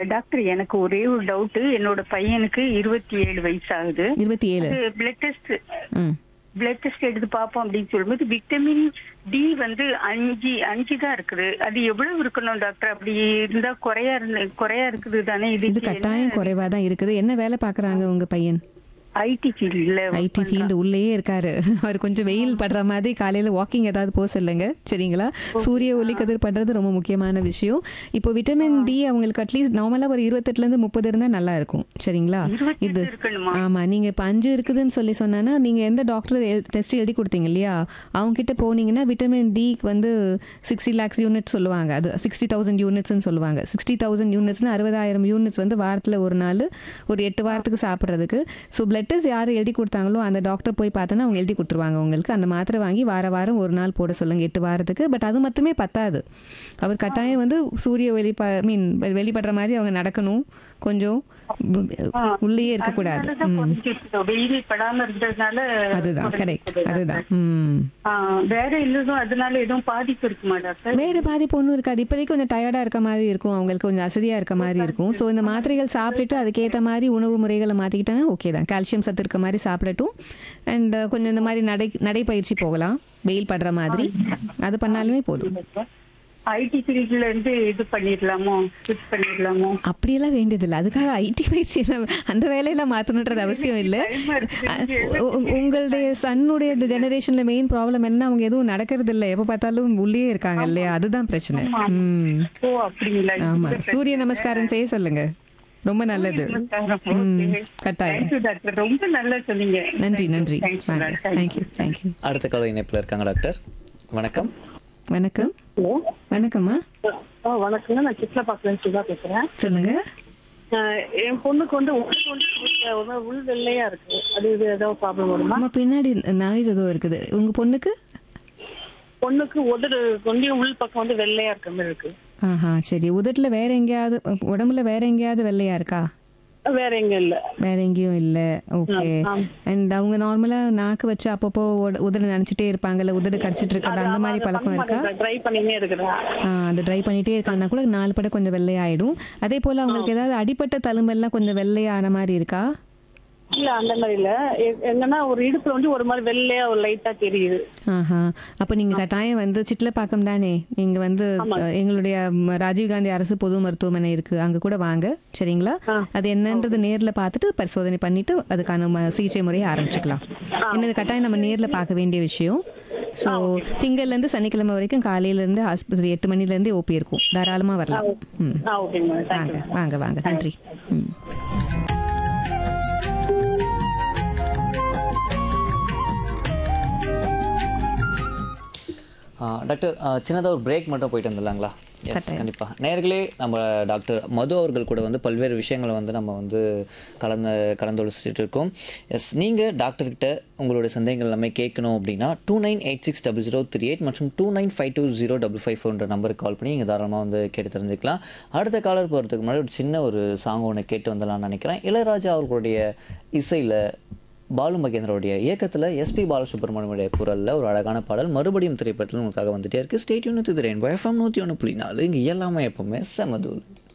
Doctor எனக்கு ஒரே ஒரு டவுட் என்னோட பையனுக்கு இருபத்தி ஏழு வயசு ஆகுது இருபத்தி ஏழு பிளட் டெஸ்ட் ம் பிளட் டெஸ்ட் எடுத்து பார்ப்போம் அப்படின்னு சொல்லும்போது விட்டமின் டி வந்து அஞ்சு அஞ்சு தான் இருக்குது அது எவ்வளவு இருக்கணும் டாக்டர் அப்படி இருந்தா குறையா இருந்து குறையா இருக்குது தானே இது இது கட்டாயம் குறைவா தான் இருக்குது என்ன வேலை பார்க்கறாங்க உங்க பையன் ஐடி ஃபீல்ட்ல ஐடி ஃபீல்டு உள்ளேயே இருக்காரு அவர் கொஞ்சம் வெயில் படுற மாதிரி காலையில வாக்கிங் ஏதாவது போக சொல்லுங்க சரிங்களா சூரிய ஒளி கதிர் பண்றது ரொம்ப முக்கியமான விஷயம் இப்போ விட்டமின் டி அவங்களுக்கு அட்லீஸ்ட் நார்மலா ஒரு இருபத்தெட்டுல இருந்து முப்பது இருந்தா நல்லா இருக்கும் சரிங்களா இது இருக்கணுமா ஆமா நீங்க இப்ப அஞ்சு இருக்குதுன்னு சொல்லி சொன்னா நீங்க எந்த டாக்டர் டெஸ்ட் எழுதி கொடுத்தீங்க இல்லையா அவங்க கிட்ட போனீங்கன்னா விட்டமின் டிக்கு வந்து சிக்ஸ்டி லேக்ஸ் யூனிட் சொல்லுவாங்க அது சிக்ஸ்டி தௌசண்ட் யூனிட்ஸ்னு சொல்லுவாங்க சிக்ஸ்டி தௌசண்ட் யூனிட்ஸ்னு அறுபதாயிரம் யூனிட்ஸ் வந்து வாரத்தில் ஒரு நாள் ஒரு எட்டு வாரத்துக்கு சாப்பிட்றதுக்கு ஸோ பிளட் டெஸ்ட் யார் எழுதி கொடுத்தாங்களோ அந்த டாக்டர் போய் பார்த்தோன்னா அவங்க எழுதி கொடுத்துருவாங்க உங்களுக்கு அந்த மாத்திரை வாங்கி வார வாரம் ஒரு நாள் போட சொல்லுங்க எட்டு வாரத்துக்கு பட் அது மட்டுமே பத்தாது அவர் கட்டாயம் வந்து சூரிய வெளிப்ப மீன் வெளிப்படுற மாதிரி அவங்க நடக்கணும் கொஞ்சம் உள்ளேயே இருக்கக்கூடாது அதனாலதான் குறைஞ்சிருக்குது. வெயில் படாம இருந்ததுனால அதுதான் கரெக்ட் குறைஞ்சிருக்குது அதுதான் ம் ஆ, வேற இல்லதும் அதனால எதுவும் பாதிப்பு இருக்குமா டாக்டர் வேறு பாதிப்பு ஒன்றும் இருக்காது இப்போதைக்கு கொஞ்சம் டயர்டாக இருக்க மாதிரி இருக்கும் அவங்களுக்கு கொஞ்சம் அசதியாக இருக்க மாதிரி இருக்கும் ஸோ இந்த மாத்திரைகள் சாப்பிட்டுட்டு அதுக்கேற்ற மாதிரி உணவு முறைகளை மாற்றிக்கிட்டாங்கன்னா ஓகே தான் கால்சியம் சத்து இருக்க மாதிரி சாப்பிடட்டும் அண்ட் கொஞ்சம் இந்த மாதிரி நடை நடைப்பயிற்சி போகலாம் வெயில் படுற மாதிரி அது பண்ணாலுமே போதும் ஐடி ஃபீல்ட்ல இருந்து இது பண்ணிடலாமோ ஸ்விட்ச் பண்ணிடலாமோ அப்படியெல்லாம் வேண்டியதில்லை அதுக்காக ஐடி பயிற்சி எல்லாம் அந்த வேலையெல்லாம் மாற்றணுன்றது அவசியம் இல்லை பயமா இருக்குது. உ- உ- உங்களுடைய சன்னுடைய இந்த ஜெனரேஷன்ல மெயின் ப்ராப்ளம் என்ன அவங்க எதுவும் நடக்கிறது இல்லை எப்போ பார்த்தாலும் உள்ளே இருக்காங்க இல்லையா அதுதான் பிரச்சனை ம் ஓ அப்படிங்களா ஆமா சூரிய நமஸ்காரம் செய்ய சொல்லுங்க ரொம்ப நல்லது ம், கட்டாயம் தேங்க்யூ டாக்டர் ரொம்ப நல்லா சொன்னீங்க நன்றி நன்றி Thank you, வாங்க doctor. தேங்க்யூ தேங்க்யூ அடுத்த கால இணைப்பில் இருக்காங்க டாக்டர் வணக்கம் வணக்கம் ஹலோ வணக்கம்மா ஆ வணக்கங்க நான் சித்லப்பாக்கிலேருந்து சுதா பேசுறேன் சொல்லுங்க ஆஹ் என் பொண்ணுக்கு வந்து உள் வந்து உள் ஒரு மாதிரி உள் வெள்ளையா இருக்கு அது இது ஏதாவது ப்ராப்ளம் வருமா அம்மா பின்னாடி நாய்ஸ் ஏதோ இருக்குது உங்க பொண்ணுக்கு பொண்ணுக்கு உதடு கொஞ்சம் உள் பக்கம் வந்து வெள்ளையா இருக்க மாதிரி இருக்கு ஆஹா சரி உதட்டுல வேற எங்கேயாவது உடம்புல வேற எங்கேயாவது வெள்ளையா இருக்கா வேற எங்க இல்ல வேற எங்கேயும் இல்ல ஓகே ஆம். அண்ட் அவங்க நார்மலா நாக்கு வச்சு அப்பப்போ உட- உதடு நினைச்சிட்டே இருப்பாங்கல்ல உதடு கடிச்சிட்டு இருக்கிறது அந்த மாதிரி பழக்கம் இருக்கா ட்ரை பண்ணினே இருக்கிறேன் ஆ, அது ட்ரை பண்ணிட்டே இருக்காங்கன்னா கூட நாலு படம் கொஞ்சம் வெள்ளையாயிடும் அதே போல அவங்களுக்கு ஏதாவது அடிப்பட்ட தழும்பெல்லாம் கொஞ்சம் வெள்ளையான மாதிரி இருக்கா இல்ல அந்த மாதிரி இல்ல எ- என்னன்னா ஒரு இடுப்புல வந்து ஒரு மாதிரி வெள்ளையா ஒரு லைட்டா தெரியுது ஆஹா அப்ப நீங்க கட்டாயம் வந்து சிட்லப்பாக்கம் தானே நீங்க வந்து அஹ், எங்களுடைய ம், ராஜீவ்காந்தி அரசு பொது மருத்துவமனை இருக்கு அங்க கூட வாங்க சரிங்களா அது என்னன்றது நேர்ல பார்த்துட்டு பரிசோதனை பண்ணிட்டு அதுக்கான ம- சிகிச்சை முறையை ஆரம்பிச்சுக்கலாம் என்னது கட்டாயம் நம்ம நேர்ல பார்க்க வேண்டிய விஷயம் ஸோ திங்கள்ல இருந்து சனிக்கிழமை வரைக்கும் காலையில இருந்து ஆஸ்பத்திரி எட்டு மணில இருந்தே ஓபி இருக்கும் தாராளமா வரலாம் ம் ஆ ஓகேங்க மேடம் வாங்க வாங்க வாங்க நன்றி ம் ஆ, டாக்டர் சின்னதாக ஒரு பிரேக் மட்டும் போயிட்டு வந்துடலாங்களா எஸ் கண்டிப்பாக நேர்களே நம்ம டாக்டர் மது அவர்கள் கூட வந்து பல்வேறு விஷயங்களை வந்து நம்ம வந்து கலந்து கலந்தொழிச்சிட்டு இருக்கோம் எஸ் நீங்கள் டாக்டர்கிட்ட உங்களுடைய சந்தேகங்கள் எல்லாமே கேட்கணும் அப்படின்னா two nine eight six double zero three eight மற்றும் two nine five two zero double five ஃபோர்ன்ற நம்பருக்கு கால் பண்ணி நீங்கள் தாராளமாக வந்து கேட்டு தெரிஞ்சுக்கலாம் அடுத்த காலர் போகிறதுக்கு முன்னாடி ஒரு சின்ன ஒரு சாங் ஒன்று கேட்டு வந்துடலாம்னு நினைக்கிறேன் இளையராஜா அவர்களுடைய இசையில் பாலு மகேந்திரோடைய இயக்கத்தில் எஸ்பி பாலசுப்ரமணியோடைய குரலில் ஒரு அழகான பாடல் மறுபடியும் திரைப்படத்தில் உங்களுக்காக வந்துட்டே இருக்கு ஸ்டேட்யூன் திரையன் எஃப்எம் நூற்றி ஒன்று புள்ளி நாலு இங்கே எல்லாமே எப்பவுமே செமதூள்